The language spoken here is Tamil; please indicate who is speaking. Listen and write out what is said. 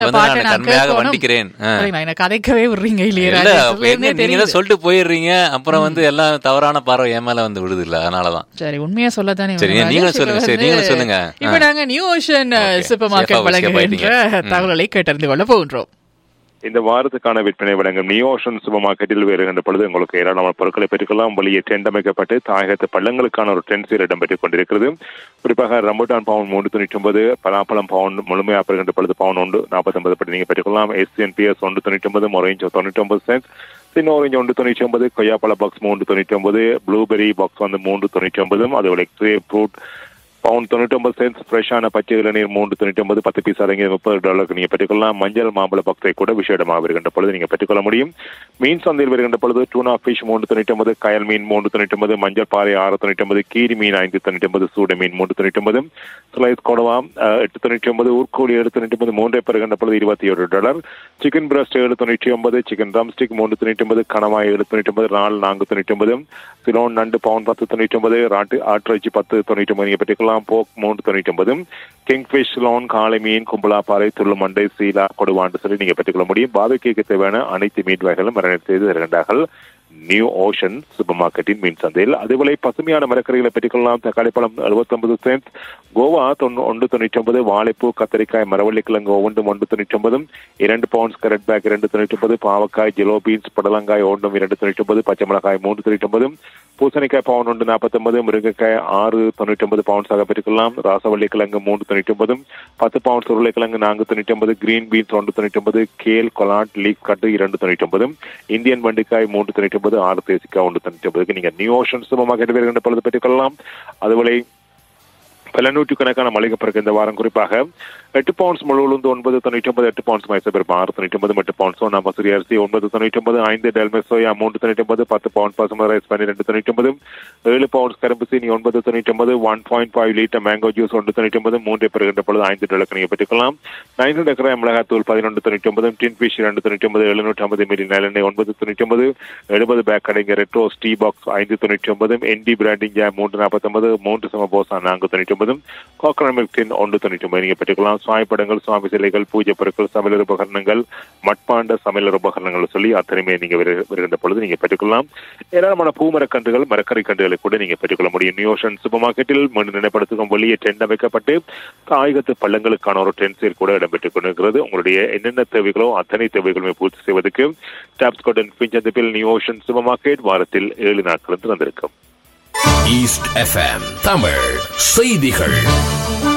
Speaker 1: வந்து
Speaker 2: பாட்டை
Speaker 1: நான்
Speaker 2: நான்
Speaker 1: கண்மையாக
Speaker 2: கேட்கணும்.
Speaker 1: வண்டிக்கிறேன் ஆ.
Speaker 2: சரிங்க, என்ன கதைக்கவே விடுறீங்க இல்லையா
Speaker 1: இல்ல
Speaker 2: ராஜேஷ்?
Speaker 1: அப்ப என்ன
Speaker 2: சொல்லுங்க,
Speaker 1: நீங்க
Speaker 2: தெரியுது.
Speaker 1: தான் சொல்லிட்டு போயிடுறீங்க அப்புறம் வந்து எல்லாம் தவறான பார்வை என் மேல வந்து விடுது இல்ல அதனாலதான்
Speaker 2: சரி உண்மையா சொல்லத்தானே
Speaker 1: சரி,
Speaker 2: வேணும்.
Speaker 1: நீங்களும்
Speaker 2: ராஜேஷ்,
Speaker 1: சொல்லுங்க.
Speaker 2: இப்ப
Speaker 1: சரி,
Speaker 2: வந்து-
Speaker 1: நீங்களும் சொல்லுங்க.
Speaker 2: இப்ப
Speaker 1: ஆ.
Speaker 2: நாங்க new ocean
Speaker 1: Okay.
Speaker 2: Super
Speaker 1: Safe
Speaker 2: market
Speaker 1: ஆ escape
Speaker 2: வழங்குகின்ற
Speaker 1: ஆயிட்டீங்க. ம்.
Speaker 2: தகவலை கேட்டறிந்து கொள்ள போகின்றோம்
Speaker 3: இந்த வாரத்துக்கான விற்பனை வழங்கும் நியோஷன் சூப்பர் மார்க்கெட்டில் வருகின்ற பொழுது உங்களுக்கு ஏராளமான பொருட்களை பெற்றுக்கொள்ளலாம் வெளியே டென்ட் அமைக்கப்பட்டு தாயகத்து பள்ளங்களுக்கான ஒரு டென்ட் சீர் இடம்பெற்றுக் கொண்டிருக்கிறது குறிப்பாக ரம்புட்டான் பவுன் மூன்று தொண்ணூற்றி ஒன்பது பலாப்பழம் பவுன் முழுமையாக பெறுகின்ற பொழுது பவுன் ஒன்று நாற்பத்தி படி நீங்கள் பெற்றுக்கொள்ளலாம் எஸ்என் பிஎஸ் ஒன்று தொண்ணூற்றி ஒன்பது மொரேஞ்ச் தொண்ணூற்றி ஒன்பது சென்ட் சின்ன ஆரஞ்சு ஒன்று தொண்ணூற்றி ஒன்பது கொய்யாப்பழ பாக்ஸ் மூன்று தொண்ணூற்றி ஒன்பது ப்ளூபெரி பாக்ஸ் வந்து மூன்று தொண்ணூற்றி ஒன்பதும் அதோட எக்ஸ்ரே ஃப்ரூட் பவுன் தொண்ணூற்றி ஒன்பது சென்ஸ் ஃப்ரெஷ்ஷான பச்சை இளநீர் மூன்று தொண்ணூற்றி ஒன்பது பத்து பீஸ் அடங்கிய முப்பது டாலருக்கு நீங்கள் பெற்றுக்கொள்ளலாம் மஞ்சள் மாம்பழ பக்தை கூட விஷயமாக வருகின்ற பொழுது நீங்கள் பெற்றுக்கொள்ள முடியும் மீன் சந்தையில் வருகின்ற பொழுது டூனா ஃபிஷ் மூன்று தொண்ணூற்றி ஒன்பது கயல் மீன் மூன்று தொண்ணூற்றி ஒன்பது மஞ்சள் பாறை ஆறு தொண்ணூற்றி ஒன்பது கீரி மீன் ஐந்து தொண்ணூற்றி ஒன்பது சூட மீன் மூன்று தொண்ணூற்றி ஒன்பது ஸ்லைஸ் கொடவா அஹ், எட்டு தொண்ணூற்றி ஒன்பது ஊர்கோழி ஏழு தொண்ணூற்றி ஒன்பது மூன்றே பெறுகின்ற பொழுது இருபத்தி ஏழு டாலர் சிக்கன் பிரஸ்ட் ஏழு தொண்ணூற்றி ஒன்பது சிக்கன் ட்ரம் ஸ்டிக் மூன்று தொண்ணூற்றி ஒன்பது கணவாய் ஏழு தொண்ணூற்றி ஒன்பது நாலு நான்கு தொண்ணூற்றி ஒன்பது சிலோன் நண்டு பவுன் பத்து தொண்ணூற்றி ஒன்பது ராட்டு ஆட்டிறைச்சி பத்து தொண்ணூற்றி ஒன்பது நீங்கள் பெற்றுக்கலாம் போக் மூன்று தொண்ணூற்றி ஒன்பது கிங்ஃபிஷ் லோன் காளை மீன் கும்பலாப்பாறை துள்ளு மண்டை சீலா கொடுவாண்டு சொல்லி நீங்கள் பெற்றுக்கொள்ள முடியும் பாதுகைக்கு தேவையான அனைத்து மீன் வகைகளும் மரணம் செய்து வருகின்றார்கள் நியூ ஓஷன் சூப்பர் மார்க்கெட்டின் மீன் சந்தையில் அதேபோல பசுமையான மரக்கறிகளை பெற்றுக்கொள்ளலாம் தக்காளி பழம் அறுபத்தொன்பது சென்ட் கோவா தொண்ணூ ஒன்று தொண்ணூற்றி ஒன்பது வாழைப்பூ கத்தரிக்காய் மரவள்ளி கிழங்கு ஒவ்வொன்றும் ஒன்று தொண்ணூற்றி ஒன்பது இரண்டு பவுண்ட்ஸ் கரட் பேக் இரண்டு தொண்ணூற்றி ஒன்பது பாவக்காய் ஜெலோ பீன்ஸ் புடலங்காய் ஒன்றும் இரண்டு தொண்ணூற்றி ஒன்பது பச்சை மிளகாய் மூன்று தொண்ணூற்றி ஒன்பது பூசணிக்காய் பவுன் ஒன்று நாற்பத்தொன்பது முருங்கைக்காய் ஆறு தொண்ணூற்றி ஒன்பது பவுண்ட்ஸாக பெற்றுக்கொள்ளலாம் ராசவள்ளி கிழங்கு மூன்று தொண்ணூற்றி ஒன்பது பத்து பவுண்ட்ஸ் உருளைக்கிழங்கு நான்கு தொண்ணூற்றி ஒன்பது கிரீன் பீன்ஸ் ஒன்று தொண்ணூற்றி ஒன்பது கேல் கொலாட் லீக் கட்டு இரண்டு தொண்ணூற்றி ஒன்பது இந்தியன் வண்டிக்காய் மூன்று தொண்ணூற்றி ஒன்பது ஆறு தேசிக்காய் ஒன்று தொண்ணூற்றி ஒன்பதுக்கு நீங்கள் நியூ ஓஷன் சுபமாக கேட்டு வருகின்ற பொழுது பெற்றுக்கொள்ளலாம் அதுபோல பல நூற்றுக்கணக்கான மளிகை பிறகு இந்த வாரம் குறிப்பாக எட்டு பவுண்ட்ஸ் முழு உளுந்து ஒன்பது தொண்ணூற்றி ஒன்பது எட்டு பவுண்ட்ஸ் மைசூர் ஆறு தொண்ணூற்றி ஒன்பது எட்டு பவுண்ட்ஸ் ஒன்னா மசூரி அரிசி ஒன்பது தொண்ணூற்றி ஒன்பது ஐந்து டெல்மே சோயா மூன்று தொண்ணூற்றி ஒன்பது பத்து பவுண்ட் பசுமை ரைஸ் பன்னிரெண்டு தொண்ணூற்றி ஒன்பது ஏழு பவுண்ட்ஸ் கரும்பு சீனி ஒன்பது தொண்ணூற்றி ஒன்பது one point five litre mango juice ஒன்று தொண்ணூற்றி ஒன்பது மூன்றை பெறுகின்ற பொழுது ஐந்து டாலருக்கு நீங்கள் பெற்றுக்கலாம் நைன் டக்கரை மிளகாத்தூள் பதினொன்று தொண்ணூற்றி ஒன்பது டின் ஃபிஷ் இரண்டு தொண்ணூற்றி ஒன்பது எழுநூற்றி ஐம்பது மில்லி நல்லெண்ணெய் ஒன்பது தொண்ணூற்றி ஒன்பது எழுபது பேக் கடைங்க ரெட்ரோ ஸ்டீ பாக்ஸ் ஐந்து தொண்ணூற்றி ஒன்பது என்டி பிராண்டிங் ஜாம் மூன்று நாற்பத்தொன்பது மூன்று சமபோசா நான்கு தொண்ணூற்றி ஒன்பது கோகனட் மில்க் டின் ஒன்று தொண்ணூற்றி ஒன்பது நீங்கள் பெற்றுக்கலாம் சுவாமி படங்கள் சுவாமி சிலைகள் பூஜை பொருட்கள் சமையல் உபகரணங்கள் மட்பாண்ட சமையல் உபகரணங்கள் சொல்லி அத்தனையுமே நீங்க வருக- வருகின்ற பொழுது நீங்க பெற்றுக்கொள்ளலாம் ஏராளமான பூமரக்கன்றுகள் மரக்கறி கன்றுகளை கூட நீங்க பெற்றுக்கொள்ள முடியும் நியூஷன் சூப்பர் மார்க்கெட்டில் மீண்டும் நினைப்படுத்தும் வெளியே டென்ட் அமைக்கப்பட்டு தாயகத்து பள்ளங்களுக்கான ஒரு டென்ட் சேல் கூட இடம்பெற்றுக் கொண்டிருக்கிறது உங்களுடைய என்னென்ன தேவைகளோ அத்தனை தேவைகளுமே பூர்த்தி செய்வதற்கு டாப்ஸ் கோட்டன் பிஞ்சந்திப்பில் நியூ ஓஷன் சூப்பர் மார்க்கெட் வாரத்தில் ஏழு நாட்கள் திறந்திருக்கும்
Speaker 4: ஈஸ்ட் எஃப்எம் தமிழ் செய்திகள்